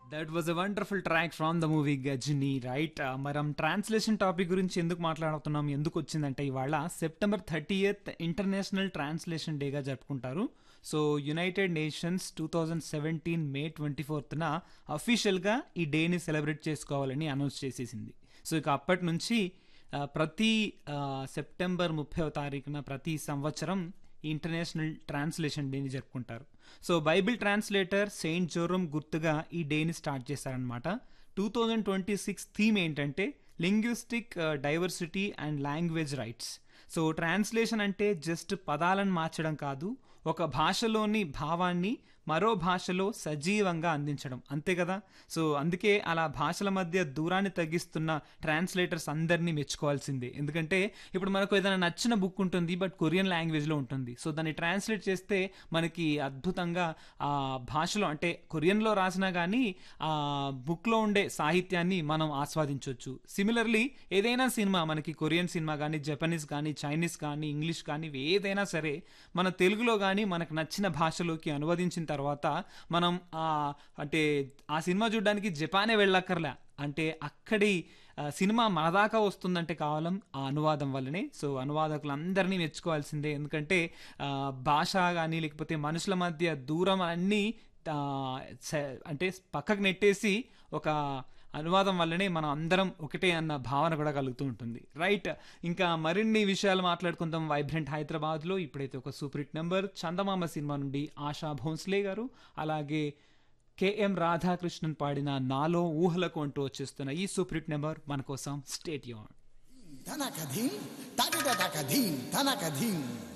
that was a wonderful track from the movie Ghajini right మనం translation topic గురించి ఎందుకు మాట్లాడుతున్నాం ఎందుకు వచ్చిందంటే ఇవాళ September thirty eighth international translation డేగా జరుపుకుంటారు so United Nations two thousand seventeen May twenty ఫోర్త్న అఫీషియల్గా ఈ డేని సెలబ్రేట్ చేసుకోవాలని అనౌన్స్ చేసేసింది సో ఇక అప్పటి నుంచి ఆ, ప్రతి ఆ, సెప్టెంబర్ ముప్పై తారీఖున ప్రతి సంవత్సరం ఈ ఇంటర్నేషనల్ ట్రాన్స్లేషన్ డేని జరుపుకుంటారు so Bible translator Saint Jerome గుర్తుగా ఈ డేని స్టార్ట్ చేశారనమాట two thousand twenty six theme ఏంటంటే linguistic diversity and language rights so translation అంటే జస్ట్ పదాలను మార్చడం కాదు ఒక భాషలోని భావాన్ని మరో భాషలో సజీవంగా అందించడం అంతే కదా సో అందుకే అలా భాషల మధ్య దూరాన్ని తగ్గిస్తున్న ట్రాన్స్లేటర్స్ అందరినీ మెచ్చుకోవాల్సిందే ఎందుకంటే ఇప్పుడు మనకు ఏదైనా నచ్చిన బుక్ ఉంటుంది బట్ కొరియన్ లాంగ్వేజ్లో ఉంటుంది సో దాన్ని ట్రాన్స్లేట్ చేస్తే మనకి అద్భుతంగా ఆ భాషలో అంటే కొరియన్లో రాసినా కానీ ఆ బుక్లో ఉండే సాహిత్యాన్ని మనం ఆస్వాదించవచ్చు సిమిలర్లీ ఏదైనా సినిమా మనకి కొరియన్ సినిమా కానీ జపనీస్ కానీ చైనీస్ కానీ ఇంగ్లీష్ కానీ ఏదైనా సరే మన తెలుగులో కానీ మనకు నచ్చిన భాషలోకి అనువదించిన తర్వాత మనం ఆ అంటే ఆ సినిమా చూడడానికి జపానే వెళ్ళక్కర్లే అంటే అక్కడి ఆ, సినిమా మన దాకా వస్తుందంటే కేవలం ఆ అనువాదం వల్లనే సో అనువాదకులందరినీ మెచ్చుకోవాల్సిందే ఎందుకంటే ఆ, భాష కానీ లేకపోతే మనుషుల మధ్య దూరం అన్నీ ఆ, స- అంటే పక్కకు నెట్టేసి ఒక అనువాదం వల్లనే మనం అందరం ఒకటే అన్న భావన కూడా కలుగుతూ ఉంటుంది రైట్ ఇంకా మరిన్ని విషయాలు మాట్లాడుకుందాం వైబ్రెంట్ హైదరాబాద్లో ఇప్పుడైతే ఒక super hit number Chandamama cinema నుండి ఆశా భోన్స్లే గారు అలాగే కేఎం రాధాకృష్ణన్ పాడిన నాలో ఊహలకు అంటూ వచ్చేస్తున్న ఈ సూపర్ హిట్ నెంబర్ మన కోసం స్టేట్ యూన్ ధనకధీం తగిడకధీం ధనకధీం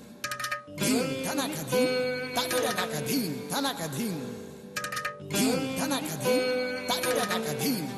ధీం ధనకధీం తగిడకధీం ధనకధీం ధీం ధనకధీం తగిడకధీం